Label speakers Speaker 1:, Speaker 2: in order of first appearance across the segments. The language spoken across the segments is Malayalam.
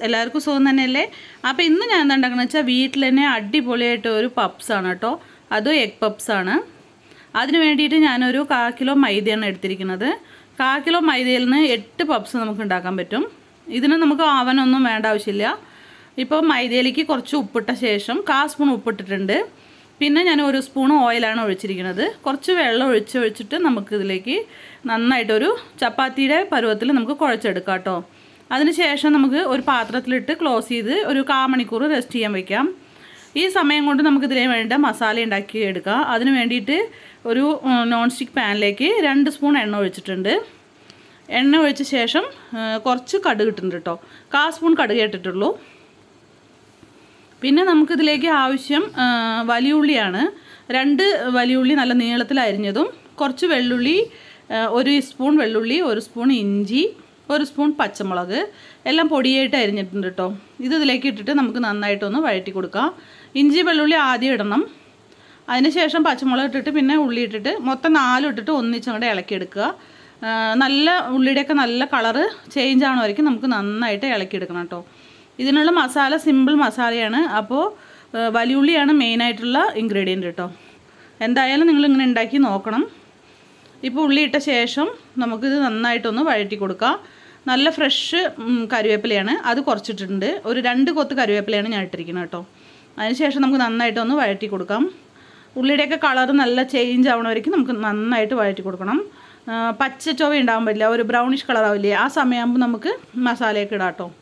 Speaker 1: എല്ലാവർക്കും സുഖം തന്നെയല്ലേ അപ്പോൾ ഇന്ന് ഞാൻ എന്താ ഉണ്ടാക്കുന്നത് വെച്ചാൽ വീട്ടിൽ തന്നെ അടിപൊളിയായിട്ട് ഒരു പപ്സാണ് കേട്ടോ അതും എഗ് പപ്സാണ് അതിന് വേണ്ടിയിട്ട് ഞാനൊരു കാ കിലോ മൈദയാണ് എടുത്തിരിക്കുന്നത് കാ കിലോ മൈദയിൽ നിന്ന് എട്ട് പപ്സ് നമുക്ക് ഉണ്ടാക്കാൻ പറ്റും ഇതിന് നമുക്ക് ആവനൊന്നും വേണ്ട ആവശ്യമില്ല ഇപ്പോൾ മൈദയിലേക്ക് കുറച്ച് ഉപ്പിട്ട ശേഷം കാ സ്പൂൺ ഉപ്പിട്ടിട്ടുണ്ട് പിന്നെ ഞാൻ ഒരു സ്പൂൺ ഓയിലാണ് ഒഴിച്ചിരിക്കുന്നത് കുറച്ച് വെള്ളം ഒഴിച്ച് ഒഴിച്ചിട്ട് നമുക്ക് ഇതിലേക്ക് നന്നായിട്ടൊരു ചപ്പാത്തിയുടെ പരുവത്തിൽ നമുക്ക് കുഴച്ചെടുക്കാം കേട്ടോ അതിന് ശേഷം നമുക്ക് ഒരു പാത്രത്തിലിട്ട് ക്ലോസ് ചെയ്ത് ഒരു കാ മണിക്കൂർ റെസ്റ്റ് ചെയ്യാൻ വെക്കാം ഈ സമയം കൊണ്ട് നമുക്ക് ഇതിന് വേണ്ട മസാല ഉണ്ടാക്കി എടുക്കാം അതിന് വേണ്ടിയിട്ട് ഒരു നോൺ സ്റ്റിക്ക് പാനിലേക്ക് രണ്ട് സ്പൂൺ എണ്ണ ഒഴിച്ചിട്ടുണ്ട് എണ്ണ ഒഴിച്ച ശേഷം ആ, കുറച്ച് കടുക് ഇട്ടിട്ടുണ്ട് കേട്ടോ കാ സ്പൂൺ കടുക് ഇട്ടിട്ടുള്ളൂ പിന്നെ നമുക്കിതിലേക്ക് ആവശ്യം ആ, വലിയ ഉള്ളിയാണ് രണ്ട് വലിയ ഉള്ളി നല്ല നീളത്തിൽ അരിഞ്ഞതും കുറച്ച് വെള്ളുള്ളി ആ, ഒരു സ്പൂൺ വെള്ളുള്ളി ഒരു സ്പൂൺ ഇഞ്ചി ഒരു സ്പൂൺ പച്ചമുളക് എല്ലാം പൊടിയായിട്ട് അരിഞ്ഞിട്ടുണ്ട് കേട്ടോ ഇത് ഇതിലേക്ക് ഇട്ടിട്ട് നമുക്ക് നന്നായിട്ടൊന്ന് വഴറ്റി കൊടുക്കാം ഇഞ്ചി വെള്ളുള്ളി ആദ്യം ഇടണം അതിനുശേഷം പച്ചമുളക് ഇട്ടിട്ട് പിന്നെ ഉള്ളി ഇട്ടിട്ട് മൊത്തം നാലും ഇട്ടിട്ട് ഒന്നിച്ചങ്ങോട്ട് ഇളക്കിയെടുക്കുക ആ, നല്ല ഉള്ളിയുടെയൊക്കെ നല്ല കളറ് ചേഞ്ച് ആവണ വരയ്ക്കും നമുക്ക് നന്നായിട്ട് ഇളക്കിയെടുക്കണം കേട്ടോ ഇതിനുള്ള മസാല സിമ്പിൾ മസാലയാണ് അപ്പോൾ ആ, വലിയുള്ളിയാണ് മെയിനായിട്ടുള്ള ഇൻഗ്രീഡിയൻറ്റ് കേട്ടോ എന്തായാലും നിങ്ങൾ ഇങ്ങനെ ഉണ്ടാക്കി നോക്കണം ഇപ്പോൾ ഉള്ളി ഇട്ട ശേഷം നമുക്കിത് നന്നായിട്ടൊന്ന് വഴറ്റി കൊടുക്കാം നല്ല ഫ്രഷ് കറിവേപ്പിലയാണ് അത് കുറച്ചിട്ടുണ്ട് ഒരു രണ്ട് കൊത്ത് കറിവേപ്പിലയാണ് ഞാൻ ഇട്ടിരിക്കുന്നത് കേട്ടോ അതിനുശേഷം നമുക്ക് നന്നായിട്ടൊന്ന് വഴറ്റി കൊടുക്കാം ഉള്ളിയുടെയൊക്കെ കളർ നല്ല ചേഞ്ച് ആവണ വരയ്ക്കും നമുക്ക് നന്നായിട്ട് വഴറ്റി കൊടുക്കണം ആ, പച്ച ചൊവ ഉണ്ടാകാൻ പറ്റില്ല ഒരു ബ്രൗണിഷ് കളർ ആവില്ലേ ആ സമയമാകുമ്പോൾ നമുക്ക് മസാലയൊക്കെ ഇടാം കേട്ടോ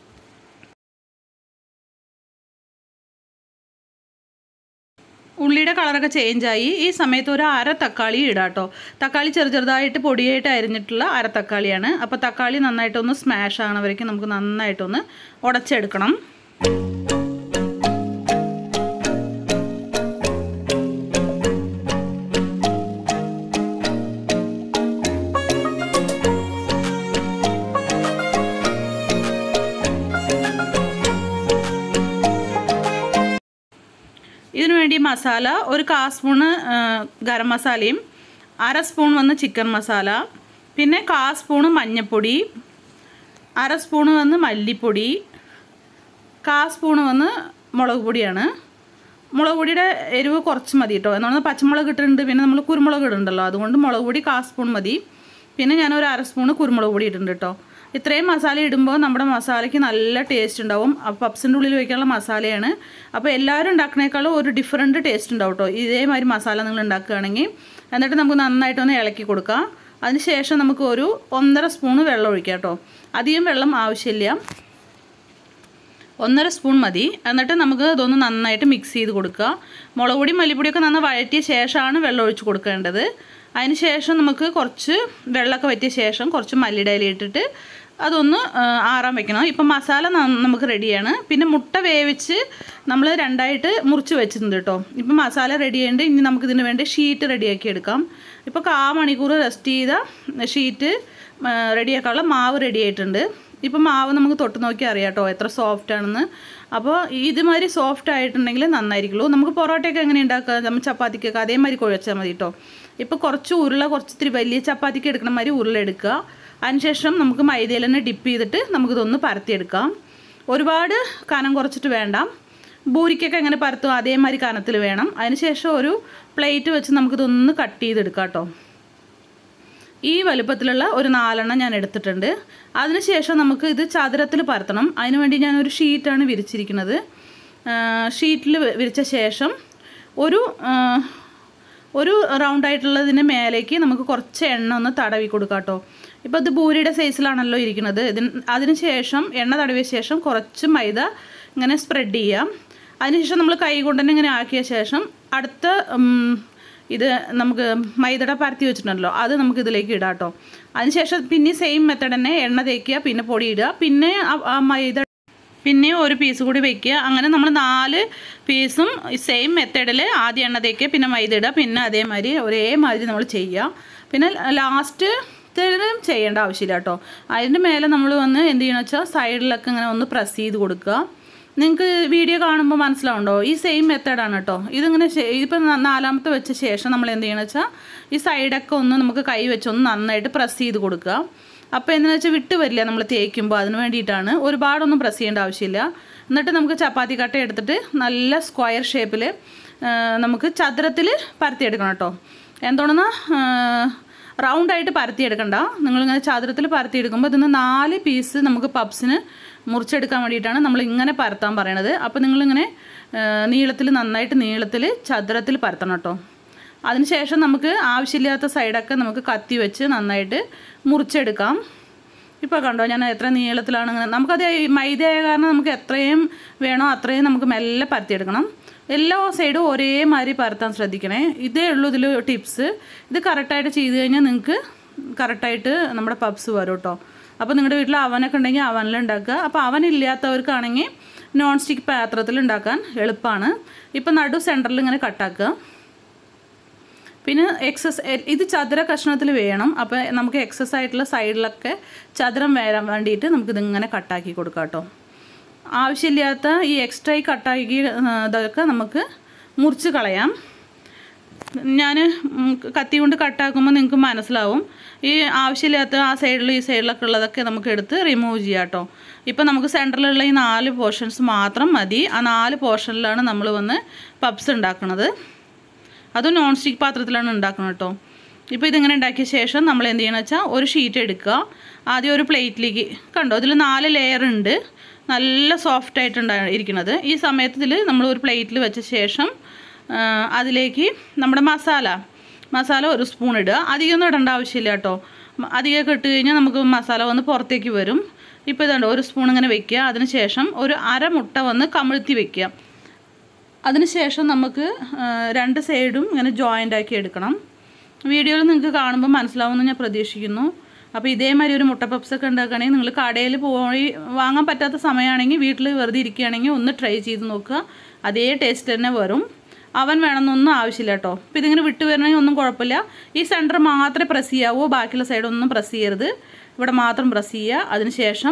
Speaker 1: ഉള്ളിയുടെ കളറൊക്കെ ചേഞ്ചായി ഈ സമയത്ത് ഒരു അര തക്കാളി ഇടാം കേട്ടോ തക്കാളി ചെറു ചെറുതായിട്ട് പൊടിയായിട്ട് അരിഞ്ഞിട്ടുള്ള അര തക്കാളിയാണ് അപ്പോൾ തക്കാളി നന്നായിട്ടൊന്ന് സ്മാഷ് ആകണ വരയ്ക്കും നമുക്ക് നന്നായിട്ടൊന്ന് ഉടച്ചെടുക്കണം ഇതിനു വേണ്ടി മസാല ഒരു കാ സ്പൂണ് ആ, ഗരം മസാലയും അര സ്പൂൺ വന്ന് ചിക്കൻ മസാല പിന്നെ കാ സ്പൂണ് മഞ്ഞൾപ്പൊടി അര സ്പൂണ് വന്ന് മല്ലിപ്പൊടി കാ സ്പൂണ് വന്ന് മുളക് പൊടിയാണ് മുളക് പൊടിയുടെ എരിവ് കുറച്ച് മതി കേട്ടോ എന്നാൽ പച്ചമുളക് ഇട്ടിട്ടുണ്ട് പിന്നെ നമ്മൾ കുരുമുളക് ഇടുന്നുണ്ടല്ലോ അതുകൊണ്ട് മുളക് പൊടി കാ സ്പൂൺ മതി പിന്നെ ഞാൻ ഒരു അര സ്പൂണ് കുരുമുളക് പൊടി ഇട്ടിട്ടുണ്ട് കേട്ടോ ഇത്രയും മസാല ഇടുമ്പോൾ നമ്മുടെ മസാലയ്ക്ക് നല്ല ടേസ്റ്റ് ഉണ്ടാവും അപ്പോൾ പപ്സിൻ്റെ ഉള്ളിൽ വയ്ക്കാനുള്ള മസാലയാണ് അപ്പോൾ എല്ലാവരും ഉണ്ടാക്കുന്നേക്കാളും ഒരു ഡിഫറൻറ്റ് ടേസ്റ്റ് ഉണ്ടാവും കേട്ടോ ഇതേമാതിരി മസാല നിങ്ങൾ ഉണ്ടാക്കുകയാണെങ്കിൽ എന്നിട്ട് നമുക്ക് നന്നായിട്ടൊന്ന് ഇളക്കി കൊടുക്കാം അതിന് ശേഷം നമുക്ക് ഒരു ഒന്നര സ്പൂണ് വെള്ളം ഒഴിക്കാം കേട്ടോ അധികം വെള്ളം ആവശ്യമില്ല ഒന്നര സ്പൂൺ മതി എന്നിട്ട് നമുക്ക് ഇതൊന്ന് നന്നായിട്ട് മിക്സ് ചെയ്ത് കൊടുക്കുക മുളക് പൊടി മല്ലിപ്പൊടിയൊക്കെ നന്നായി വഴറ്റിയ ശേഷമാണ് വെള്ളം ഒഴിച്ച് കൊടുക്കേണ്ടത് അതിന് ശേഷം നമുക്ക് കുറച്ച് വെള്ളമൊക്കെ വറ്റിയ ശേഷം കുറച്ച് മല്ലിയുടെ ഇല ഇട്ടിട്ട് അതൊന്ന് ആ, ആറാൻ വെക്കണം ഇപ്പം മസാല ന- നമുക്ക് റെഡിയാണ് പിന്നെ മുട്ട വേവിച്ച് നമ്മൾ രണ്ടായിട്ട് മുറിച്ച് വെച്ചിട്ടുണ്ട് കേട്ടോ ഇപ്പം മസാല റെഡി ആയിട്ട് ഇനി നമുക്ക് ഇതിന് വേണ്ടി ഷീറ്റ് റെഡിയാക്കി എടുക്കാം ഇപ്പോൾ കാ മണിക്കൂർ റെസ്റ്റ് ചെയ്ത ഷീറ്റ് റെഡിയാക്കാനുള്ള മാവ് റെഡി ആയിട്ടുണ്ട് ഇപ്പം മാവ് നമുക്ക് തൊട്ട് നോക്കി അറിയാം കേട്ടോ എത്ര സോഫ്റ്റ് ആണെന്ന് അപ്പോൾ ഇതുമാതിരി സോഫ്റ്റ് ആയിട്ടുണ്ടെങ്കിൽ നന്നായിരിക്കുള്ളൂ നമുക്ക് പൊറോട്ടയൊക്കെ എങ്ങനെ ഉണ്ടാക്കുക നമ്മൾ ചപ്പാത്തിക്കൊക്കെ അതേമാതിരി കുഴച്ചാൽ മതി കേട്ടോ ഇപ്പോൾ കുറച്ച് ഉരുള കുറച്ച് ഇത്തിരി വലിയ ചപ്പാത്തിക്ക് എടുക്കണ മാതിരി ഉരുള എടുക്കുക അതിനുശേഷം നമുക്ക് മൈദയിൽ തന്നെ ഡിപ്പ് ചെയ്തിട്ട് നമുക്കിതൊന്ന് പരത്തിയെടുക്കാം ഒരുപാട് കനം കുറച്ചിട്ട് വേണ്ട ബൂരിക്കൊക്കെ എങ്ങനെ പരത്തും അതേമാതിരി കനത്തിൽ വേണം അതിനുശേഷം ഒരു പ്ലേറ്റ് വെച്ച് നമുക്കിതൊന്ന് കട്ട് ചെയ്തെടുക്കാം കേട്ടോ ഈ വലുപ്പത്തിലുള്ള ഒരു നാലെണ്ണം ഞാൻ എടുത്തിട്ടുണ്ട് അതിനുശേഷം നമുക്ക് ഇത് ചതുരത്തിൽ പരത്തണം അതിനുവേണ്ടി ഞാനൊരു ഷീറ്റാണ് വിരിച്ചിരിക്കുന്നത് ഷീറ്റിൽ വിരിച്ച ശേഷം ഒരു ആ, ഒരു റൗണ്ട് ആയിട്ടുള്ളതിന് മേലേക്ക് നമുക്ക് കുറച്ച് എണ്ണ ഒന്ന് തടവി കൊടുക്കാം കേട്ടോ ഇപ്പോൾ ഇത് ഭൂരിയുടെ സൈസിലാണല്ലോ ഇരിക്കുന്നത് ഇതിന് അതിന് ശേഷം എണ്ണ തടവിയ ശേഷം കുറച്ച് മൈദ ഇങ്ങനെ സ്പ്രെഡ് ചെയ്യാം അതിനുശേഷം നമ്മൾ കൈ കൊണ്ട് തന്നെ ഇങ്ങനെ ആക്കിയ ശേഷം അടുത്ത ഉം, ഇത് നമുക്ക് മൈദയുടെ പരത്തി വെച്ചിട്ടുണ്ടല്ലോ അത് നമുക്ക് ഇതിലേക്ക് ഇടാം കേട്ടോ അതിനുശേഷം പിന്നെ സെയിം മെത്തഡ് തന്നെ എണ്ണ തേക്കുക പിന്നെ പൊടി ഇടുക പിന്നെ ആ- ആ മൈദ പിന്നെ ഒരു പീസ് കൂടി വെക്കുക അങ്ങനെ നമ്മൾ നാല് പീസും സെയിം മെത്തേഡിൽ ആദ്യം എണ്ണ തേക്കുക പിന്നെ മൈദ ഇടുക പിന്നെ അതേമാതിരി ഒരേമാതിരി നമ്മൾ ചെയ്യുക പിന്നെ ലാസ്റ്റ് ചെയ്യേണ്ട ആവശ്യമില്ല കേട്ടോ അതിൻ്റെ മേലെ നമ്മൾ വന്ന് എന്ത് ചെയ്യണമെന്ന് വെച്ചാൽ സൈഡിലൊക്കെ ഇങ്ങനെ ഒന്ന് പ്രസ് ചെയ്ത് കൊടുക്കുക നിങ്ങൾക്ക് വീഡിയോ കാണുമ്പോൾ മനസ്സിലാവുണ്ടോ ഈ സെയിം മെത്തേഡാണ് കേട്ടോ ഇതിങ്ങനെ ശേ- ഇതിപ്പോൾ ന- നാലാമത്തെ വെച്ച ശേഷം നമ്മൾ എന്ത് ചെയ്യണമെന്ന് വെച്ചാൽ ഈ സൈഡൊക്കെ ഒന്ന് നമുക്ക് കൈ വെച്ചൊന്ന് നന്നായിട്ട് പ്രസ് ചെയ്ത് കൊടുക്കുക അപ്പോൾ എന്താണെന്ന് വെച്ചാൽ വിട്ട് വരില്ല നമ്മൾ തേക്കുമ്പോൾ അതിന് വേണ്ടിയിട്ടാണ് ഒരുപാടൊന്നും പ്രസ് ചെയ്യേണ്ട ആവശ്യമില്ല എന്നിട്ട് നമുക്ക് ചപ്പാത്തി കട്ട എടുത്തിട്ട് നല്ല സ്ക്വയർ ഷേപ്പിൽ നമുക്ക് ചതുരത്തിൽ പരത്തിയെടുക്കണം കേട്ടോ എന്തുകൊണ്ടെന്ന് റൗണ്ടായിട്ട് പരത്തിയെടുക്കണ്ട നിങ്ങളിങ്ങനെ ചതുരത്തിൽ പരത്തിയെടുക്കുമ്പോൾ ഇതിന് നാല് പീസ് നമുക്ക് പപ്സിന് മുറിച്ചെടുക്കാൻ വേണ്ടിയിട്ടാണ് നമ്മൾ ഇങ്ങനെ പരത്താൻ പറയണത് അപ്പോൾ നിങ്ങളിങ്ങനെ നീളത്തിൽ നന്നായിട്ട് നീളത്തിൽ ചതുരത്തിൽ പരത്തണം കേട്ടോ അതിനുശേഷം നമുക്ക് ആവശ്യമില്ലാത്ത സൈഡൊക്കെ നമുക്ക് കത്തി വെച്ച് നന്നായിട്ട് മുറിച്ചെടുക്കാം ഇപ്പോൾ കണ്ടോ ഞാൻ എത്ര നീളത്തിലാണ് ഇങ്ങനെ നമുക്കത് ഈ മൈദയായ കാരണം നമുക്ക് എത്രയും വേണോ അത്രയും നമുക്ക് മെല്ലെ പരത്തിയെടുക്കണം എല്ലാ സൈഡും ഒരേമാതിരി പരത്താൻ ശ്രദ്ധിക്കണേ ഇതേ ഉള്ളൂ ഇതിൽ ടിപ്സ് ഇത് കറക്റ്റായിട്ട് ചെയ്ത് കഴിഞ്ഞാൽ നിങ്ങൾക്ക് കറക്റ്റായിട്ട് നമ്മുടെ പപ്സ് വരും കേട്ടോ അപ്പോൾ നിങ്ങളുടെ വീട്ടിൽ അവനൊക്കെ ഉണ്ടെങ്കിൽ അവനിൽ ഉണ്ടാക്കുക അപ്പോൾ അവനില്ലാത്തവർക്കാണെങ്കിൽ നോൺ സ്റ്റിക്ക് പാത്രത്തിൽ ഉണ്ടാക്കാൻ എളുപ്പമാണ് ഇപ്പോൾ നടു സെൻറ്ററിൽ ഇങ്ങനെ കട്ടാക്കുക പിന്നെ എക്സസ് ഇത് ചതുര കഷ്ണത്തിൽ വേണം അപ്പോൾ നമുക്ക് എക്സസ് ആയിട്ടുള്ള സൈഡിലൊക്കെ ചതുരം വരാൻ വേണ്ടിയിട്ട് നമുക്കിതിങ്ങനെ കട്ടാക്കി കൊടുക്കാം കേട്ടോ ആവശ്യമില്ലാത്ത ഈ എക്സ്ട്രാ ഈ കട്ടാക്കി ഇതൊക്കെ നമുക്ക് മുറിച്ച് കളയാം ഞാൻ കത്തി കൊണ്ട് കട്ടാക്കുമ്പോൾ നിങ്ങൾക്ക് മനസ്സിലാവും ഈ ആവശ്യമില്ലാത്ത ആ സൈഡിൽ ഈ സൈഡിലൊക്കെ ഉള്ളതൊക്കെ നമുക്ക് എടുത്ത് റിമൂവ് ചെയ്യാം കേട്ടോ ഇപ്പം നമുക്ക് സെൻറ്ററിലുള്ള ഈ നാല് പോർഷൻസ് മാത്രം മതി ആ നാല് പോർഷനിലാണ് നമ്മൾ വന്ന് പപ്സ് ഉണ്ടാക്കുന്നത് അതും നോൺ സ്റ്റിക്ക് പാത്രത്തിലാണ് ഉണ്ടാക്കുന്നത് കേട്ടോ ഇപ്പോൾ ഇതിങ്ങനെ ഉണ്ടാക്കിയ ശേഷം നമ്മൾ എന്ത് ചെയ്യണമെന്ന് വെച്ചാൽ ഒരു ഷീറ്റ് എടുക്കുക ആദ്യം ഒരു പ്ലേറ്റിലേക്ക് കണ്ടോ ഇതിൽ നാല് ലെയർ ഉണ്ട് നല്ല സോഫ്റ്റ് ആയിട്ടുണ്ടാ ഇരിക്കുന്നത് ഈ സമയത്ത് ഇതിൽ നമ്മൾ ഒരു പ്ലേറ്റിൽ വെച്ച ശേഷം അതിലേക്ക് നമ്മുടെ മസാല മസാല ഒരു സ്പൂൺ ഇടുക അധികമൊന്നും ഇടേണ്ട ആവശ്യമില്ല കേട്ടോ അധികമൊക്കെ ഇട്ട് കഴിഞ്ഞാൽ നമുക്ക് മസാല വന്ന് പുറത്തേക്ക് വരും ഇപ്പോൾ ഇതുണ്ട് ഒരു സ്പൂൺ ഇങ്ങനെ വെക്കുക അതിന് ശേഷം ഒരു അര മുട്ട വന്ന് കമിഴ്ത്തി വെക്കുക അതിനുശേഷം നമുക്ക് രണ്ട് സൈഡും ഇങ്ങനെ ജോയിൻ്റ് ആക്കി എടുക്കണം വീഡിയോയിൽ നിങ്ങൾക്ക് കാണുമ്പോൾ മനസ്സിലാവുമെന്ന് ഞാൻ പ്രതീക്ഷിക്കുന്നു അപ്പോൾ ഇതേമാതിരി ഒരു മുട്ട പപ്സ് ഒക്കെ ഉണ്ടാക്കുകയാണെങ്കിൽ നിങ്ങൾ കടയിൽ പോയി വാങ്ങാൻ പറ്റാത്ത സമയമാണെങ്കിൽ വീട്ടിൽ വെറുതെ ഇരിക്കുകയാണെങ്കിൽ ഒന്ന് ട്രൈ ചെയ്ത് നോക്കുക അതേ ടേസ്റ്റ് തന്നെ വരും അവൻ വേണമെന്നൊന്നും ആവശ്യമില്ല കേട്ടോ അപ്പോൾ ഇതിങ്ങനെ വിട്ട് വരണമെങ്കിൽ ഒന്നും കുഴപ്പമില്ല ഈ സെൻറ്റർ മാത്രമേ പ്രസ് ചെയ്യാവൂ ബാക്കിയുള്ള സൈഡൊന്നും പ്രസ് ചെയ്യരുത് ഇവിടെ മാത്രം പ്രസ് ചെയ്യുക അതിന് ശേഷം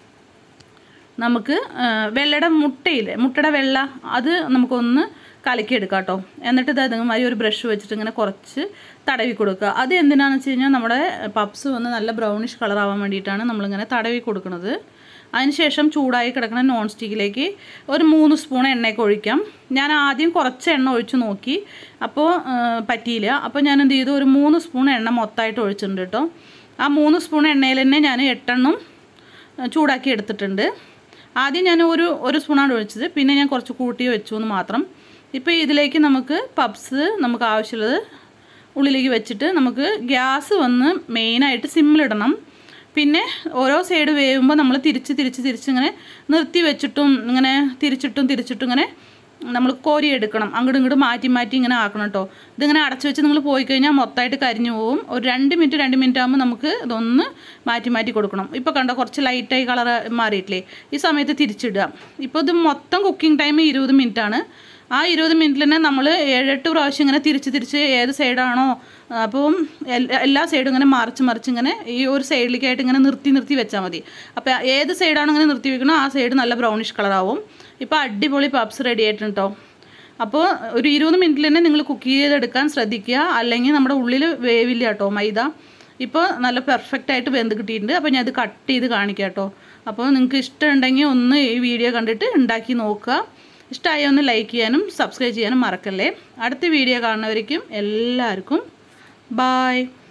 Speaker 1: നമുക്ക് വെള്ളയുടെ മുട്ടയില്ലേ മുട്ടയുടെ വെള്ള അത് നമുക്കൊന്ന് കലക്കിയെടുക്കാം കേട്ടോ എന്നിട്ട് ഇത് അതുമാതിരി ഒരു ബ്രഷ് വെച്ചിട്ട് ഇങ്ങനെ കുറച്ച് തടവി കൊടുക്കുക അത് എന്തിനാണെന്ന് വെച്ച് കഴിഞ്ഞാൽ നമ്മുടെ പപ്സ് വന്ന് നല്ല ബ്രൗണിഷ് കളറാവാൻ വേണ്ടിയിട്ടാണ് നമ്മളിങ്ങനെ തടവി കൊടുക്കുന്നത് അതിനുശേഷം ചൂടായി കിടക്കുന്ന നോൺ സ്റ്റിക്കിലേക്ക് ഒരു മൂന്ന് സ്പൂൺ എണ്ണയൊക്കെ ഒഴിക്കാം ഞാൻ ആദ്യം കുറച്ച് എണ്ണ ഒഴിച്ച് നോക്കി അപ്പോൾ പറ്റിയില്ല അപ്പോൾ ഞാൻ എന്ത് ചെയ്തു ഒരു മൂന്ന് സ്പൂൺ എണ്ണ മൊത്തമായിട്ട് ഒഴിച്ചിട്ടുണ്ട് കേട്ടോ ആ മൂന്ന് സ്പൂൺ എണ്ണയിൽ തന്നെ ഞാൻ എട്ടെണ്ണം ചൂടാക്കി എടുത്തിട്ടുണ്ട് ആദ്യം ഞാൻ ഒരു ഒരു സ്പൂണാണ് ഒഴിച്ചത് പിന്നെ ഞാൻ കുറച്ച് കൂട്ടി വെച്ചു എന്ന് മാത്രം ഇപ്പോൾ ഇതിലേക്ക് നമുക്ക് പപ്സ് നമുക്ക് ആവശ്യമുള്ളത് ഉള്ളിലേക്ക് വെച്ചിട്ട് നമുക്ക് ഗ്യാസ് വന്ന് മെയിനായിട്ട് സിമ്മിലിടണം പിന്നെ ഓരോ സൈഡ് വേവുമ്പോൾ നമ്മൾ തിരിച്ച് തിരിച്ച് തിരിച്ച് ഇങ്ങനെ നിർത്തി വെച്ചിട്ടും ഇങ്ങനെ തിരിച്ചിട്ടും തിരിച്ചിട്ടും ഇങ്ങനെ നമ്മൾ കോരിയെടുക്കണം അങ്ങോട്ടും ഇങ്ങോട്ടും മാറ്റി മാറ്റി ഇങ്ങനെ ആക്കണം കേട്ടോ ഇതിങ്ങനെ അടച്ചു വെച്ച് നിങ്ങൾ പോയി കഴിഞ്ഞാൽ മൊത്തമായിട്ട് കരിഞ്ഞു പോകും ഒരു രണ്ട് മിനിറ്റ് രണ്ട് മിനിറ്റ് ആകുമ്പോൾ നമുക്ക് ഇതൊന്ന് മാറ്റി മാറ്റി കൊടുക്കണം ഇപ്പോൾ കണ്ടോ കുറച്ച് ലൈറ്റായി കളർ മാറിയിട്ടില്ലേ ഈ സമയത്ത് തിരിച്ചിടുക ഇപ്പോൾ ഇത് മൊത്തം കുക്കിംഗ് ടൈം ഇരുപത് മിനിറ്റാണ് ആ ഇരുപത് മിനിറ്റിൽ തന്നെ നമ്മൾ ഏഴെട്ട് പ്രാവശ്യം ഇങ്ങനെ തിരിച്ച് തിരിച്ച് ഏത് സൈഡാണോ അപ്പം എല്ലാ സൈഡും ഇങ്ങനെ മറിച്ച് മറിച്ച് ഇങ്ങനെ ഈ ഒരു സൈഡിലേക്കായിട്ട് ഇങ്ങനെ നിർത്തി നിർത്തി വെച്ചാൽ മതി അപ്പോൾ ഏത് സൈഡാണോ ഇങ്ങനെ നിർത്തി വെക്കണോ ആ സൈഡ് നല്ല ബ്രൗണിഷ് കളറാവും ഇപ്പോൾ അടിപൊളി പപ്സ് റെഡി ആയിട്ടുണ്ട് കേട്ടോ അപ്പോൾ ഒരു ഇരുപത് മിനിറ്റിൽ തന്നെ നിങ്ങൾ കുക്ക് ചെയ്തെടുക്കാൻ ശ്രദ്ധിക്കുക അല്ലെങ്കിൽ നമ്മുടെ ഉള്ളിൽ വേവില്ല കേട്ടോ മൈദ ഇപ്പോൾ നല്ല പെർഫെക്റ്റ് ആയിട്ട് വെന്ത് കിട്ടിയിട്ടുണ്ട് അപ്പോൾ ഞാൻ ഇത് കട്ട് ചെയ്ത് കാണിക്കാം കേട്ടോ അപ്പോൾ നിങ്ങൾക്ക് ഇഷ്ടമുണ്ടെങ്കിൽ ഒന്ന് ഈ വീഡിയോ കണ്ടിട്ട് ഉണ്ടാക്കി നോക്കുക ഇഷ്ടമായി ഒന്ന് ലൈക്ക് ചെയ്യാനും സബ്സ്ക്രൈബ് ചെയ്യാനും മറക്കല്ലേ അടുത്ത വീഡിയോ കാണുന്നവരേക്കും എല്ലാവർക്കും ബായ്